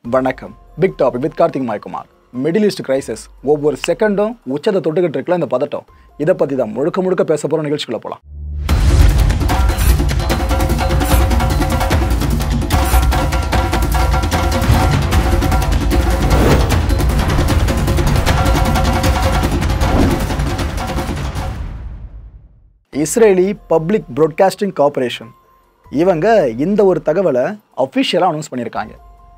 வணக்கம் big topic with Karthik Maikumar middle east crisis ஒவ்வொரு செகண்டும் உச்சத்தை தொட்டுக்கிட்டு இருக்கல இந்த பதட்டம் இதை பற்றி தான் முழுக்க முழுக்க பேச போகிற நிகழ்ச்சிக்குள்ள போகலாம் இஸ்ரேலி பப்ளிக் ப்ராட்காஸ்டிங் கார்ப்பரேஷன் இவங்க இந்த ஒரு தகவலை அஃபிஷியலாக அனௌன்ஸ் பண்ணியிருக்காங்க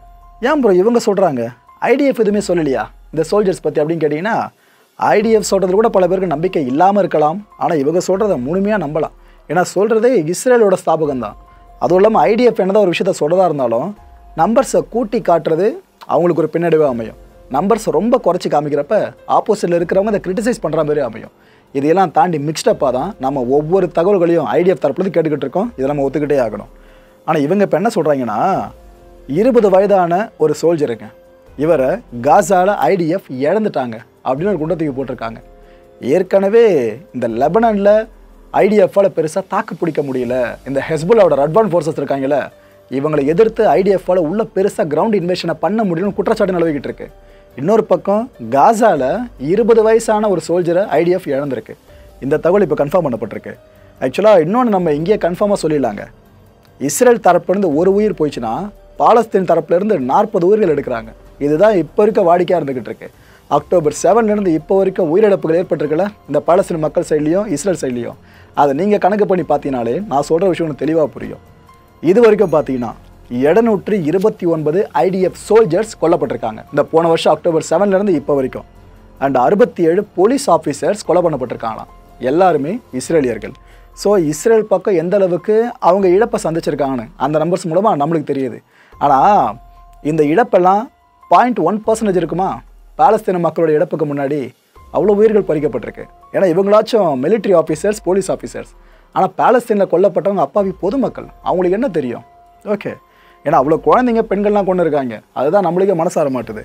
ஏன் ப்ரோ இவங்க சொல்கிறாங்க ஐடிஎஃப் எதுவுமே சொல்லலையா இந்த சோல்ஜர்ஸ் பற்றி அப்படின்னு கேட்டிங்கன்னா ஐடிஎஃப் சொல்கிறது கூட பல பேருக்கு நம்பிக்கை இல்லாமல் இருக்கலாம் ஆனால் இவங்க சொல்கிறத முழுமையாக நம்பலாம் ஏன்னா சொல்கிறதே இஸ்ரேலோட ஸ்தாபகம் தான் அதுவும் இல்லாமல் ஐடிஎஃப் என்னதான் ஒரு விஷயத்த சொல்கிறதா இருந்தாலும் நம்பர்ஸை கூட்டி காட்டுறது அவங்களுக்கு ஒரு பின்னடைவாக அமையும் நம்பர்ஸ் ரொம்ப குறைச்சி காமிக்கிறப்ப ஆப்போசிட்டில் இருக்கிறவங்க அதை கிரிட்டிசைஸ் பண்ணுற மாதிரி அமையும் இதையெல்லாம் தாண்டி மிக்ஸ்டப்பாக தான் நம்ம ஒவ்வொரு தகவல்களையும் ஐடிஎஃப் தரப்புலேருந்து கேட்டுக்கிட்டு இருக்கோம் இதை நம்ம ஒத்துக்கிட்டே ஆகணும் ஆனால் இவங்க இப்போ என்ன சொல்கிறாங்கன்னா இருபது வயதான ஒரு சோல்ஜருங்க இவரை காசால ஐடிஎஃப் இழந்துட்டாங்க அப்படின்னு ஒரு குண்டத்துக்கு போட்டிருக்காங்க ஏற்கனவே இந்த லெபனனில் ஐடிஎஃப்பால் பெருசாக தாக்கு பிடிக்க முடியல இந்த ஹெஸ்புல்லாவோட அட்வான்ஸ் ஃபோர்ஸஸ் இருக்காங்கல்ல இவங்களை எதிர்த்து ஐடிஎஃப்பால் உள்ள பெருசாக கிரவுண்ட் இன்வேஷனை பண்ண முடியும்னு குற்றச்சாட்டு நிலவிக்கிட்டு இருக்கு இன்னொரு பக்கம் காசால இருபது வயசான ஒரு சோல்ஜரை ஐடிஎஃப் இழந்திருக்கு இந்த தகவல் இப்போ கன்ஃபார்ம் பண்ணப்பட்டிருக்கு ஆக்சுவலாக இன்னொன்று நம்ம இங்கேயே கன்ஃபார்மாக சொல்லிடலாங்க இஸ்ரேல் தரப்புலேருந்து ஒரு உயிர் போயிடுச்சுன்னா பாலஸ்தீன் தரப்புலேருந்து நாற்பது உயிர்கள் எடுக்கிறாங்க இதுதான் இப்போ இருக்க வாடிக்கையாக இருந்துகிட்டு இருக்கு அக்டோபர் செவன்லேருந்து இப்போ வரைக்கும் உயிரிழப்புகள் ஏற்பட்டிருக்கல இந்த பாலஸ்தீன் மக்கள் சைட்லேயும் இஸ்ரேல் சைட்லேயும் அதை நீங்கள் கணக்கு பண்ணி பார்த்தீங்கனாலே நான் சொல்கிற விஷயம் உங்களுக்கு தெளிவாக புரியும் இது வரைக்கும் பார்த்தீங்கன்னா எழுநூற்றி இருபத்தி ஒன்பது ஐடிஎஃப் சோல்ஜர்ஸ் கொல்லப்பட்டிருக்காங்க இந்த போன வருஷம் அக்டோபர் செவன்லேருந்து இப்போ வரைக்கும் அண்ட் அறுபத்தி ஏழு போலீஸ் ஆஃபீஸர்ஸ் கொலை பண்ணப்பட்டிருக்காங்களாம் எல்லாருமே இஸ்ரேலியர்கள் ஸோ இஸ்ரேல் பக்கம் எந்த அளவுக்கு அவங்க இழப்பை சந்திச்சிருக்காங்கன்னு அந்த நம்பர்ஸ் மூலமாக நம்மளுக்கு தெரியுது ஆனால் இந்த இழப்பெல்லாம் பாயிண்ட் ஒன் பர்சன்டேஜ் இருக்குமா பாலஸ்தீன மக்களோட இழப்புக்கு முன்னாடி அவ்வளோ உயிர்கள் பறிக்கப்பட்டிருக்கு ஏன்னா இவங்களாச்சும் military ஆஃபீஸர்ஸ் போலீஸ் ஆஃபீஸர்ஸ் ஆனால் பாலஸ்தீனில் கொல்லப்பட்டவங்க அப்பாவி பொதுமக்கள் அவங்களுக்கு என்ன தெரியும் ஓகே ஏன்னா அவ்வளோ குழந்தைங்க பெண்கள்லாம் கொண்டு இருக்காங்க அதுதான் நம்மளுக்கே மனசார மாட்டுது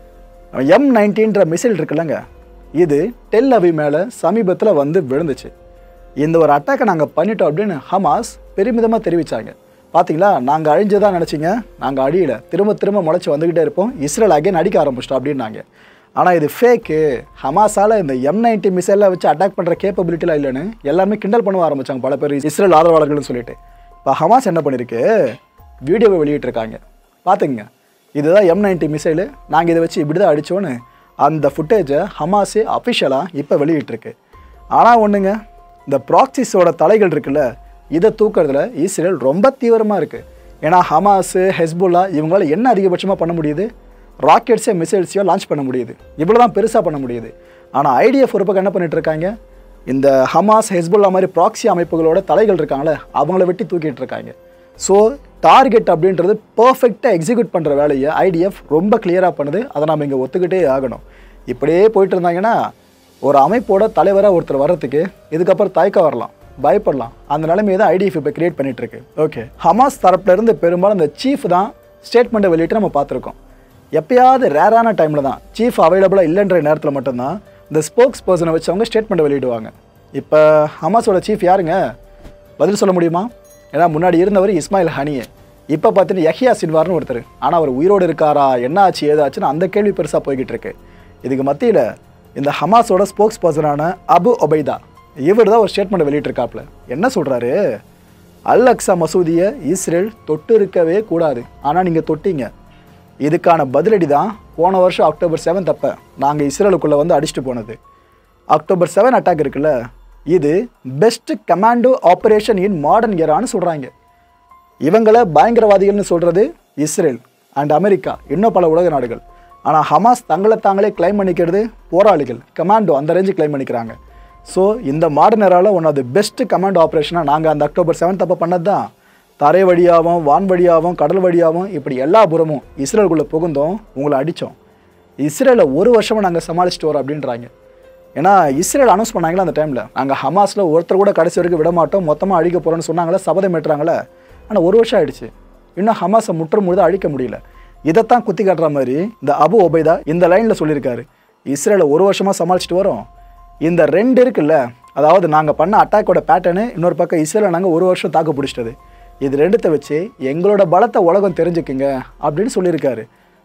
எம் நைன்டீன்ற மிசைல் இருக்குல்லங்க இது டெல் அவி மேலே சமீபத்தில் வந்து விழுந்துச்சு இந்த ஒரு அட்டாக்கை நாங்கள் பண்ணிட்டோம் அப்படின்னு ஹமாஸ் பெருமிதமாக தெரிவித்தாங்க பார்த்தீங்களா நாங்கள் அழிஞ்சதான் நினச்சிங்க நாங்கள் அழியல திரும்ப திரும்ப முளைச்சி வந்துக்கிட்டே இருப்போம் இஸ்ரேல் அகைன் அடிக்க ஆரம்பிச்சிட்டோம் அப்படின்னாங்க ஆனால் இது ஃபேக்கு ஹமாஸால் இந்த எம் நைன்டி மிசைலில் வச்சு அட்டாக் பண்ணுற கேப்பபிலிட்டிலாம் இல்லைன்னு எல்லாருமே கிண்டல் பண்ண ஆரம்பிச்சாங்க பல பேர் இஸ்ரேல் ஆதரவாளர்கள்னு சொல்லிட்டு இப்போ ஹமாஸ் என்ன பண்ணியிருக்கு வீடியோவை வெளியிட்டிருக்காங்க பார்த்துங்க இதுதான் எம் நைன்டி மிசைலு நாங்கள் இதை வச்சு இப்படி தான் அடித்தோன்னு அந்த ஃபுட்டேஜை ஹமாஸே அஃபிஷியலாக இப்போ வெளியிட்டிருக்கு ஆனால் ஒன்றுங்க இந்த ப்ராக்சிஸோட தலைகள் இருக்குல்ல இதை தூக்குறதுல இஸ்ரேல் ரொம்ப தீவிரமாக இருக்குது ஏன்னா ஹமாஸு ஹெஸ்புல்லா இவங்களால என்ன அதிகபட்சமாக பண்ண முடியுது ராக்கெட்ஸே மிசைல்ஸையோ லான்ச் பண்ண முடியுது இவ்வளோ தான் பெருசாக பண்ண முடியுது ஆனால் ஐடிஎஃப் ஒரு பக்கம் என்ன பண்ணிட்டு இருக்காங்க இந்த ஹமாஸ் ஹெஸ்புல்லா மாதிரி ப்ராக்சி அமைப்புகளோட தலைகள் இருக்காங்களே அவங்கள வெட்டி தூக்கிட்டு இருக்காங்க ஸோ டார்கெட் அப்படின்றது பர்ஃபெக்டாக எக்ஸிக்யூட் பண்ணுற வேலையை ஐடிஎஃப் ரொம்ப கிளியராக பண்ணுது அதை நம்ம இங்கே ஒத்துக்கிட்டே ஆகணும் இப்படியே போயிட்டு இருந்தாங்கன்னா ஒரு அமைப்போட தலைவராக ஒருத்தர் வர்றதுக்கு இதுக்கப்புறம் தயக்கம் வரலாம் பயப்படலாம் அந்த நிலைமையை தான் ஐடிஎஃப் இப்போ கிரியேட் பண்ணிட்டு இருக்கு ஓகே ஹமாஸ் தரப்புல இருந்து பெரும்பாலும் இந்த சீஃப் தான் ஸ்டேட்மெண்ட்டை வெளியிட்டு நம்ம பார்த்துருக்கோம் எப்பயாவது ரேரான டைமில் தான் சீஃப் அவைலபிளாக இல்லைன்ற நேரத்தில் மட்டும்தான் இந்த ஸ்போக்ஸ் பர்சனை வச்சு அவங்க ஸ்டேட்மெண்ட்டை வெளியிடுவாங்க இப்போ ஹமாஸோட சீஃப் யாருங்க பதில் சொல்ல முடியுமா ஏன்னா முன்னாடி இருந்தவர் இஸ்மாயில் ஹனியே இப்போ பார்த்தீங்கன்னா யஹ்யா சின்வார்னு ஒருத்தர் ஆனால் அவர் உயிரோடு இருக்காரா என்ன ஆச்சு ஏதாச்சுன்னு அந்த கேள்வி பெருசாக போய்கிட்டு இருக்கு இதுக்கு மத்தியில் இந்த ஹமாஸோட ஸ்போக்ஸ் பர்சனான அபு ஒபைதா இவர் தான் ஒரு ஸ்டேட்மெண்ட் வெளியிட்டிருக்காப்புல என்ன சொல்கிறாரு அல் அக்ஸா மசூதியை இஸ்ரேல் தொட்டு இருக்கவே கூடாது ஆனால் நீங்கள் தொட்டீங்க இதுக்கான பதிலடி தான் போன வருஷம் அக்டோபர் செவன்த் அப்போ நாங்கள் இஸ்ரேலுக்குள்ளே வந்து அடிச்சுட்டு போனது அக்டோபர் செவன் அட்டாக் இருக்குல்ல இது best commando operation in modern எரான்னு சொல்கிறாங்க இவங்களை பயங்கரவாதிகள்னு சொல்கிறது இஸ்ரேல் அண்ட் அமெரிக்கா இன்னும் பல உலக நாடுகள் ஆனால் ஹமாஸ் தங்களை தாங்களே கிளைம் பண்ணிக்கிறது போராளிகள் கமாண்டோ அந்த ரேஞ்சு கிளைம் பண்ணிக்கிறாங்க ஸோ இந்த மாடர்னரால் one of the best commando ஆப்ரேஷனாக நாங்கள் அந்த அக்டோபர் செவன்த் அப்போ பண்ணது தான் தரை வழியாகவும் வான் வழியாகவும் கடல் வழியாகவும் இப்படி எல்லா புறமும் இஸ்ரேலுக்குள்ளே புகுந்தோம் உங்களை அடித்தோம் இஸ்ரேலை ஒரு வருஷமாக நாங்கள் சமாளிச்சிட்டு வரோம் அப்படின்றாங்க ஏன்னா இஸ்ரேல் அனௌன்ஸ் பண்ணாங்களே அந்த டைமில் நாங்கள் ஹமாஸில் ஒருத்தர் கூட கடைசி வரைக்கும் விட மாட்டோம் மொத்தமாக அழிக்க போகிறோன்னு சொன்னாங்களே சபதம் ஏற்றுறாங்களே ஆனால் ஒரு வருஷம் ஆயிடுச்சு இன்னும் ஹமாஸை முற்ற முழுத அழிக்க முடியல இதைத்தான் குத்தி காட்டுற மாதிரி இந்த அபு ஒபைதா இந்த லைனில் சொல்லியிருக்காரு இஸ்ரேலை ஒரு வருஷமாக சமாளிச்சுட்டு வரோம் இந்த ரெண்டு இருக்குல்ல அதாவது நாங்கள் பண்ண அட்டாக்கோட பேட்டர்னு இன்னொரு பக்கம் இஸ்ரேலை நாங்கள் ஒரு வருஷம் தாக்கு பிடிச்சிட்டது இது ரெண்டுத்தை வச்சு எங்களோட பலத்தை உலகம் தெரிஞ்சுக்குங்க அப்படின்னு சொல்லியிருக்காரு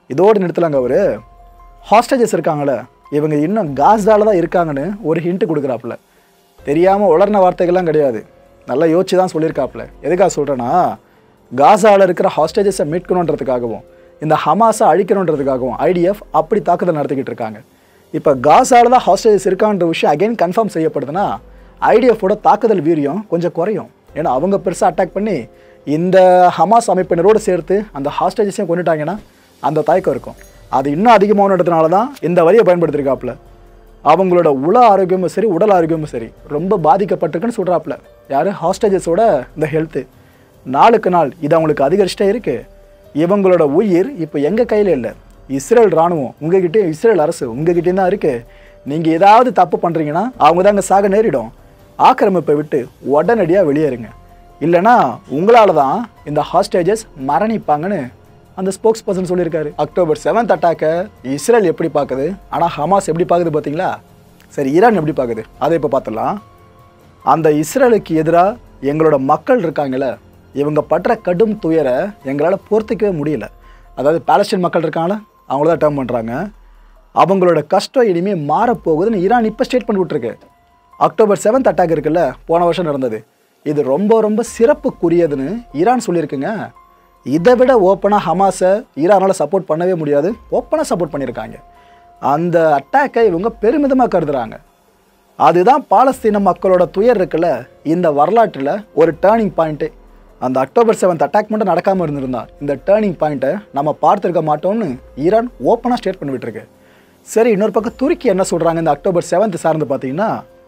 இதோடு நிறுத்தலாங்க அவர் ஹாஸ்டேஜஸ் இருக்காங்களே இவங்க இன்னும் காசால தான் இருக்காங்கன்னு ஒரு ஹிண்ட் கொடுக்குறாப்புல தெரியாமல் உளர்ன வார்த்தைகள்லாம் கிடையாது நல்லா யோசிச்சு தான் சொல்லியிருக்காப்புல எதுக்காக சொல்கிறேன்னா காசாவில் இருக்கிற ஹாஸ்டேஜஸை மீட்கணுன்றதுக்காகவும் இந்த ஹமாஸை அழிக்கணுன்றதுக்காகவும் ஐடிஎஃப் அப்படி தாக்குதல் நடத்திக்கிட்டு இருக்காங்க இப்போ காசாவில் தான் ஹாஸ்டேஜஸ் இருக்கான்ற விஷயம் அகைன் கன்ஃபார்ம் செய்யப்படுதுன்னா ஐடிஎஃபோட தாக்குதல் வீரியம் கொஞ்சம் குறையும் ஏன்னா அவங்க பெருசாக அட்டாக் பண்ணி இந்த ஹமாஸ் அமைப்பினரோடு சேர்த்து அந்த ஹாஸ்டேஜஸையும் கொண்டுட்டாங்கன்னா அந்த தயக்கம் இருக்கும் அது இன்னும் அதிகமானதுனால தான் இந்த வரியை பயன்படுத்தியிருக்காப்புல அவங்களோட உள ஆரோக்கியமும் சரி உடல் ஆரோக்கியமும் சரி ரொம்ப பாதிக்கப்பட்டிருக்குன்னு சொல்கிறாப்புல யார் ஹாஸ்டேஜஸோட இந்த ஹெல்த்து நாளுக்கு நாள் இது அவங்களுக்கு அதிகரிச்சிட்டே இருக்கு இவங்களோட உயிர் இப்போ எங்கள் கையில் இல்லை இஸ்ரேல் இராணுவம் உங்ககிட்டயும் இஸ்ரேல் அரசு உங்ககிட்டயும் தான் இருக்கு நீங்கள் ஏதாவது தப்பு பண்ணுறீங்கன்னா அவங்க தான் அங்கே சாக நேரிடும் ஆக்கிரமிப்பை விட்டு உடனடியாக வெளியேறுங்க இல்லைன்னா உங்களால் தான் இந்த ஹாஸ்டேஜஸ் மரணிப்பாங்கன்னு அந்த ஸ்போக்ஸ் பர்சன் சொல்லியிருக்காரு அக்டோபர் செவன்த் அட்டாக்கை இஸ்ரேல் எப்படி பார்க்குது ஆனால் ஹமாஸ் எப்படி பார்க்குது பார்த்தீங்களா சரி ஈரான் எப்படி பார்க்குது அதை இப்போ பார்த்துடலாம் அந்த இஸ்ரேலுக்கு எதிராக எங்களோட மக்கள் இருக்காங்களே இவங்க படுற கடும் துயரை எங்களால் பொறுத்துக்கவே முடியல அதாவது பாலஸ்தீன் மக்கள் இருக்காங்களே அவங்கள தான் டேர்ம் பண்ணுறாங்க அவங்களோட கஷ்டம் இனிமேல் மாறப்போகுதுன்னு ஈரான் இப்போ ஸ்டேட்மெண்ட் விட்டுருக்கு அக்டோபர் செவன்த் அட்டாக் இருக்குல்ல போன வருஷம் நடந்தது இது ரொம்ப ரொம்ப சிறப்புக்குரியதுன்னு ஈரான் சொல்லியிருக்குங்க இதை விட ஓப்பனாக ஹமாஸை ஈரானால் சப்போர்ட் பண்ணவே முடியாது ஓப்பனாக சப்போர்ட் பண்ணியிருக்காங்க அந்த அட்டாக்கை இவங்க பெருமிதமாக கருதுறாங்க அதுதான் பாலஸ்தீன மக்களோட துயர் இருக்குல்ல இந்த வரலாற்றில் ஒரு டேர்னிங் பாயிண்ட்டு அந்த அக்டோபர் செவன்த் அட்டாக் மட்டும் நடக்காமல் இருந்திருந்தா இந்த டேர்னிங் பாயிண்ட்டை நம்ம பார்த்துருக்க மாட்டோம்னு ஈரான் ஓப்பனாக ஸ்டேட் பண்ணி விட்டுருக்கு சரி இன்னொரு பக்கம் துருக்கி என்ன சொல்கிறாங்க இந்த அக்டோபர் செவன்த் சார்ந்து பார்த்தீங்கன்னா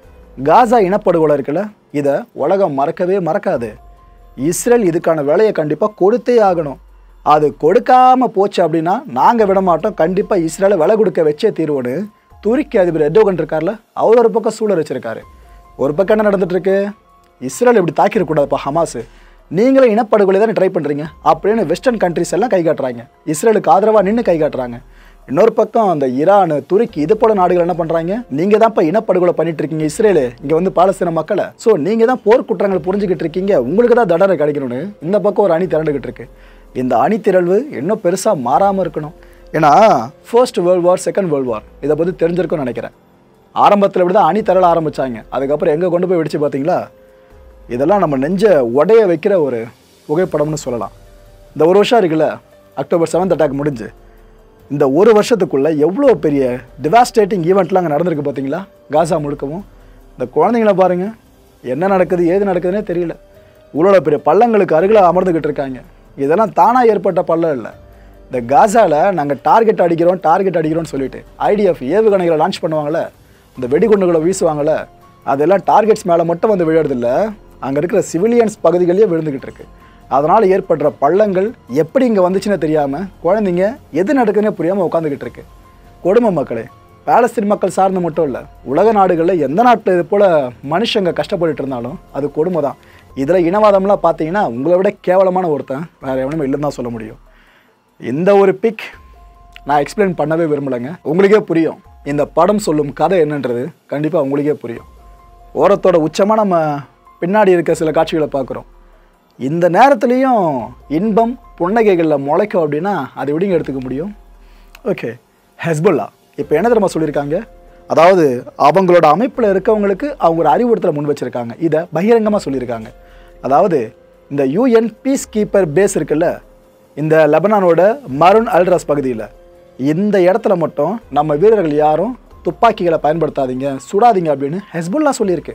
காசா இனப்படுகொலை இருக்குல்ல இதை உலகம் மறக்கவே மறக்காது இஸ்ரேல் இதுக்கான வேலையை கண்டிப்பாக கொடுத்தே ஆகணும் அது கொடுக்காம போச்சு அப்படின்னா நாங்கள் விட மாட்டோம் கண்டிப்பாக இஸ்ரேலை விலை கொடுக்க வச்சே தீர்வுன்னு துருக்கி அதிபர் எர்டோகன் இருக்கார்ல அவர் ஒரு பக்கம் சூழல் வச்சிருக்காரு ஒரு பக்கம் என்ன நடந்துட்டு இருக்கு இஸ்ரேல் இப்படி தாக்கிடக்கூடாதுப்பா ஹமாஸ் நீங்களே இனப்படுகொலை தானே ட்ரை பண்ணுறீங்க அப்படின்னு வெஸ்டர்ன் கண்ட்ரிஸ் எல்லாம் கை காட்டுறாங்க இஸ்ரேலுக்கு ஆதரவாக நின்று கை காட்டுறாங்க இன்னொரு பக்கம் அந்த ஈரான் துருக்கி இது போல நாடுகள் என்ன பண்ணுறாங்க நீங்கள் தான்ப்பா இனப்படுகொலை பண்ணிட்டு இருக்கீங்க இஸ்ரேலு இங்கே வந்து பாலஸ்தீன மக்களை ஸோ நீங்கள் தான் போர் குற்றங்கள் புரிஞ்சுக்கிட்டு இருக்கீங்க உங்களுக்கு தான் தண்டனை கிடைக்கணும்னு இந்த பக்கம் ஒரு அணி திரண்டுகிட்டு இருக்கு இந்த அணி திரள்வு இன்னும் பெருசாக மாறாமல் இருக்கணும் ஏன்னா first world war second world war இதை பற்றி தெரிஞ்சிருக்கும்னு நினைக்கிறேன் ஆரம்பத்தில் இப்படி தான் அணி திரள ஆரம்பிச்சாங்க அதுக்கப்புறம் எங்கே கொண்டு போய் வெடிச்சு பார்த்தீங்களா இதெல்லாம் நம்ம நெஞ்ச உடைய வைக்கிற ஒரு புகைப்படம்னு சொல்லலாம் இந்த ஒரு வருஷம் இருக்குல்ல அக்டோபர் செவன்த் அட்டாக் முடிஞ்சு இந்த ஒரு வருஷத்துக்குள்ள எவ்வளோ பெரிய டிவாஸ்டேட்டிங் ஈவெண்ட்லாம் அங்கே நடந்திருக்கு பார்த்தீங்களா காசா முழுக்கவும் இந்த குழந்தைங்கள பாருங்க என்ன நடக்குது ஏது நடக்குதுன்னே தெரியல இவ்வளோ பெரிய பள்ளங்களுக்கு அருகில் அமர்ந்துக்கிட்டு இருக்காங்க இதெல்லாம் தானாக ஏற்பட்ட பள்ளம் இல்லை இந்த காசாவில் நாங்கள் டார்கெட் அடிக்கிறோம் டார்கெட் அடிக்கிறோம்னு சொல்லிட்டு ஐடிஎஃப் ஏவுகணைகளை லான்ச் பண்ணுவாங்கள்ல இந்த வெடிகுண்டுகளை வீசுவாங்கள்ல அதெல்லாம் டார்கெட்ஸ் மேலே மட்டும் வந்து விழுறதில்ல அங்கே இருக்கிற சிவிலியன்ஸ் பகுதிகளிலே விழுந்துக்கிட்டு இருக்கு அதனால் ஏற்படுற பள்ளங்கள் எப்படி இங்கே வந்துச்சுன்னு தெரியாமல் குழந்தைங்க எது நடக்குதுன்னே புரியாமல் உட்காந்துக்கிட்டு இருக்கு கொடுமை மக்களே பாலஸ்தீன் மக்கள் சார்ந்து மட்டும் இல்லை உலக நாடுகளில் எந்த நாட்டில் இது போல் மனுஷங்க கஷ்டப்பட்டுட்டு இருந்தாலும் அது கொடுமை தான் இதில் இனவாதம்லாம் பார்த்தீங்கன்னா உங்களை விட கேவலமான ஒருத்தன் வேறு எவனுமே இல்லைன்னு தான் சொல்ல முடியும் இந்த ஒரு பிக் நான் எக்ஸ்பிளைன் பண்ணவே விரும்பலைங்க உங்களுக்கே புரியும் இந்த படம் சொல்லும் கதை என்னன்றது கண்டிப்பாக உங்களுக்கே புரியும் ஓரத்தோட உச்சமாக நம்ம பின்னாடி இருக்க சில காட்சிகளை பார்க்குறோம் இந்த நேரத்துலையும் இன்பம் புன்னகைகளில் முளைக்கும் அப்படின்னா அது எப்படிங்க எடுத்துக்க முடியும் ஓகே ஹெஸ்புல்லா இப்போ என்ன தெரியுமா சொல்லியிருக்காங்க அதாவது அவங்களோட அமைப்பில் இருக்கவங்களுக்கு அவங்க ஒரு அறிவுறுத்தலை முன் வச்சிருக்காங்க இதை பகிரங்கமாக சொல்லியிருக்காங்க அதாவது இந்த யூஎன் பீஸ் கீப்பர் பேஸ் இருக்குல்ல இந்த லெபனானோட மருன் அல்ட்ராஸ் பகுதியில் இந்த இடத்துல மட்டும் நம்ம வீரர்கள் யாரும் துப்பாக்கிகளை பயன்படுத்தாதீங்க சுடாதீங்க அப்படின்னு ஹெஸ்புல்லா சொல்லியிருக்கு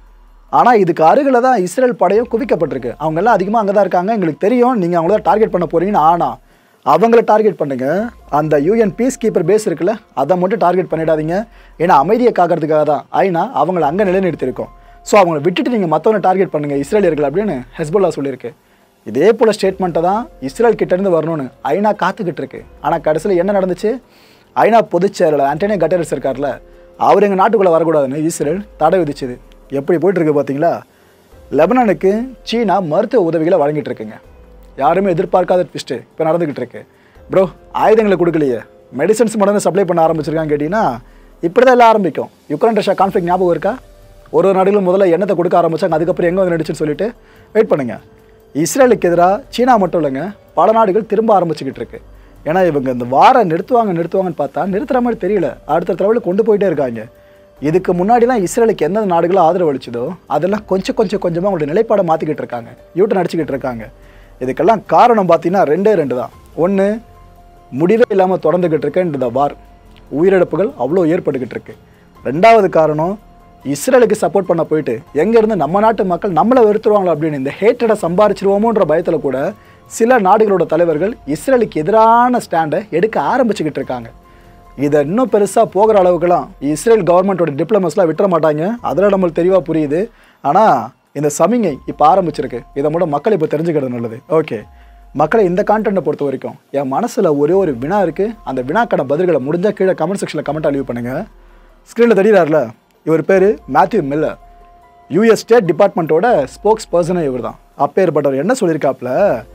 ஆனால் இதுக்கு அருகில் தான் இஸ்ரேல் படையும் குவிக்கப்பட்டிருக்கு அவங்க எல்லாம் அதிகமாக அங்கே தான் இருக்காங்க எங்களுக்கு தெரியும் நீங்கள் அவங்கள டார்கெட் பண்ண போறீங்கன்னு ஆனால் அவங்கள டார்கெட் பண்ணுங்க அந்த யூஎன் பீஸ் கீப்பர் பேஸ் இருக்குல்ல அதை மட்டும் டார்கெட் பண்ணிடாதீங்க ஏன்னா அமைதியை காக்கிறதுக்காக தான் ஐநா அவங்கள அங்கே நிலைநிறுத்தியிருக்கோம் ஸோ அவங்கள விட்டுட்டு நீங்கள் மற்றவங்க டார்கெட் பண்ணுங்க இஸ்ரேலியர்கள் அப்படின்னு ஹெஸ்புல்லா சொல்லியிருக்கு இதே போல் ஸ்டேட்மெண்ட்டை தான் இஸ்ரேல் கிட்டேருந்து வரணும்னு ஐநா காத்துக்கிட்டு இருக்கு ஆனால் கடைசியில் என்ன நடந்துச்சு ஐநா பொதுச் செயலாளர் ஆண்டனியோ கட்டரஸ் இருக்கார்ல அவர் எங்கள் நாட்டுக்குள்ளே வரக்கூடாதுன்னு இஸ்ரேல் தடை விதிச்சுது எப்படி போயிட்டு இருக்கு பார்த்தீங்களா லெபனானுக்கு சீனா மருத்துவ உதவிகளை வழங்கிட்டு இருக்குங்க யாருமே எதிர்பார்க்காத ட்விஸ்ட்டு இப்போ நடந்துக்கிட்டு இருக்கு ப்ரோ ஆயுதங்களை கொடுக்கலையே மெடிசன்ஸ் மட்டும் சப்ளை பண்ண ஆரம்பிச்சிருக்காங்க கேட்டிங்கன்னா இப்படி தான் எல்லாம் ஆரம்பிக்கும் யுக்ரைன் ரஷ்யா கான்ஃப்ளிக் ஞாபகம் இருக்கா ஒரு ஒரு நாடுகளும் முதல்ல எண்ணத்தை கொடுக்க ஆரம்பிச்சாங்க அதுக்கப்புறம் எங்கே வந்து நடிச்சுன்னு சொல்லிட்டு வெயிட் பண்ணுங்க இஸ்ரேலுக்கு எதிராக சீனா மட்டும் இல்லைங்க பல நாடுகள் திரும்ப ஆரம்பிச்சுக்கிட்டு இருக்கு ஏன்னா இவங்க இந்த வாரை நிறுத்துவாங்க நிறுத்துவாங்கன்னு பார்த்தா நிறுத்துற மாதிரி தெரியல அடுத்த லெவலுக்கு கொண்டு போயிட்டே இருக்காங்க இதுக்கு முன்னாடிலாம் இஸ்ரேலுக்கு எந்தெந்த நாடுகளும் ஆதரவு அளிச்சதோ அதெல்லாம் கொஞ்சம் கொஞ்சம் கொஞ்சமாக அவங்களுடைய நிலைப்பாடை மாற்றிக்கிட்டு இருக்காங்க யூட்டன் அடிச்சுக்கிட்டு இருக்காங்க இதுக்கெல்லாம் காரணம் பார்த்தீங்கன்னா ரெண்டே ரெண்டு தான் ஒன்று முடிவே இல்லாமல் தொடர்ந்துக்கிட்டு இருக்க இந்த வார் உயிரிழப்புகள் அவ்வளோ ஏற்பட்டுக்கிட்டு இருக்கு ரெண்டாவது காரணம் இஸ்ரேலுக்கு சப்போர்ட் பண்ண போயிட்டு எங்கேருந்து நம்ம நாட்டு மக்கள் நம்மளை வெறுத்துருவாங்களோ அப்படின்னு இந்த ஹேட்டடை சம்பாரிச்சிருவோமோன்ற பயத்தில் கூட சில நாடுகளோட தலைவர்கள் இஸ்ரேலுக்கு எதிரான ஸ்டாண்டை எடுக்க ஆரம்பிச்சுக்கிட்டு இருக்காங்க இதை இன்னும் பெருசாக போகிற அளவுக்குலாம் இஸ்ரேல் கவர்மெண்ட்டோட டிப்ளமஸ்லாம் விட்டுற மாட்டாங்க அதில் நம்மளுக்கு தெளிவாக புரியுது ஆனால் இந்த சமிங்கை இப்போ ஆரம்பிச்சிருக்கு இதை மட்டும் மக்கள் இப்போ தெரிஞ்சுக்கிறது நல்லது ஓகே மக்களை இந்த கான்டென்ட்டை பொறுத்த வரைக்கும் என் மனசில் ஒரே ஒரு வினா இருக்குது அந்த வினாக்கான பதில்களை முடிஞ்சால் கீழே கமெண்ட் செக்ஷனில் கமெண்ட் லீவ் பண்ணுங்கள் ஸ்க்ரீனில் தெரியுறாருல இவர் பேர் மேத்யூ மில்லர் யூஎஸ் ஸ்டேட் டிபார்ட்மெண்ட்டோட ஸ்போக்ஸ் பர்சனே இவர் தான் அப்பேற்பட்டவர் என்ன சொல்லியிருக்காப்புல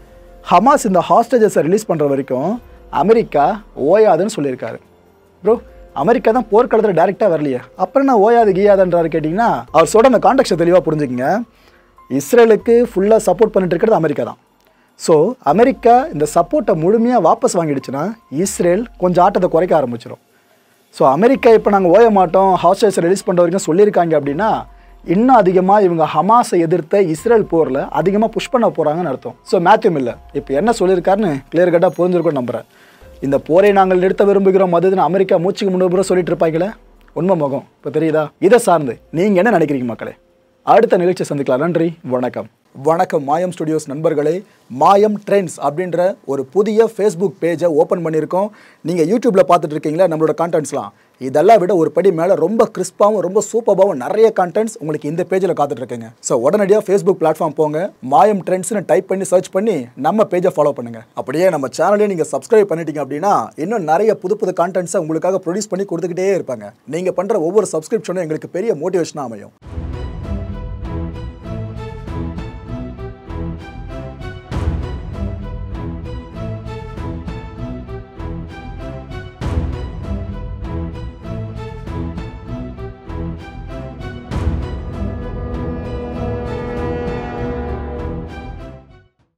ஹமாஸ் இந்த ஹாஸ்டேஜஸை ரிலீஸ் பண்ணுற வரைக்கும் அமெரிக்கா ஓயாதுன்னு சொல்லியிருக்காரு ப்ரோ அமெரிக்கா தான் போர்க்களத்தில் டேரெக்டாக வரலையே அப்புறம் என்ன ஓயாது கீயாதுன்றாரு கேட்டிங்கன்னா அவர் சொல்கிற அந்த கான்டெக்ட்டை தெளிவாக புரிஞ்சுக்கங்க இஸ்ரேலுக்கு ஃபுல்லாக சப்போர்ட் பண்ணிட்டு இருக்கிறது அமெரிக்கா தான் ஸோ அமெரிக்கா இந்த சப்போர்ட்டை முழுமையாக வாபஸ் வாங்கிடுச்சுன்னா இஸ்ரேல் கொஞ்சம் ஆட்டத்தை குறைக்க ஆரம்பிச்சிடும் ஸோ அமெரிக்கா இப்போ நாங்கள் ஓய மாட்டோம் ஹாஸ்டேஜை ரிலீஸ் பண்ணுற வரைக்கும் சொல்லியிருக்காங்க அப்படின்னா இன்னும் அதிகமாக இவங்க ஹமாஸை எதிர்த்த இஸ்ரேல் போரில் அதிகமாக புஷ் பண்ண போகிறாங்கன்னு அர்த்தம் ஸோ மேத்யூ மில்லர் இப்போ என்ன சொல்லியிருக்காருன்னு கிளியர் கட்டாக புரிஞ்சிருக்கும் நம்புகிறேன் இந்த போரை நாங்கள் நிறுத்த விரும்புகிறோம் அதுன்னு அமெரிக்கா மூச்சுக்கு முன்னூறு சொல்லிட்டு இருப்பாங்களே உண்மை முகம் இப்போ தெரியுதா இதை சார்ந்து நீங்கள் என்ன நினைக்கிறீங்க மக்களே அடுத்த நிகழ்ச்சி சந்திக்கலாம் நன்றி வணக்கம் வணக்கம் மாயம் ஸ்டுடியோஸ் நண்பர்களே மாயம் ட்ரெண்ட்ஸ் அப்படின்ற ஒரு புதிய ஃபேஸ்புக் பேஜை ஓப்பன் பண்ணியிருக்கோம் நீங்கள் யூடியூப்பில் பார்த்துட்டு இருக்கீங்களா நம்மளோட கான்டென்ட்ஸ்லாம் இதெல்லாம் விட ஒரு படி மேலே ரொம்ப கிறிஸ்பாகவும் ரொம்ப சூப்பராகவும் நிறைய கான்டென்ட்ஸ் உங்களுக்கு இந்த பேஜில் காத்துட்டு இருக்குங்க ஸோ உடனடியாக ஃபேஸ்புக் பிளாட்ஃபார்ம் போங்க மாயம் ட்ரெண்ட்ஸ்னு டைப் பண்ணி சர்ச் பண்ணி நம்ம பேஜை ஃபாலோ பண்ணுங்க அப்படியே நம்ம சேனலையும் நீங்கள் சப்ஸ்கிரைப் பண்ணிட்டீங்க அப்படின்னா இன்னும் நிறைய புது புது கான்டென்ட்ஸை உங்களுக்காக ப்ரொடியூஸ் பண்ணி கொடுத்துக்கிட்டே இருப்பாங்க நீங்கள் பண்ணுற ஒவ்வொரு சப்ஸ்கிரிப்ஷனும் எங்களுக்கு பெரிய மோட்டிவேஷனாக அமையும்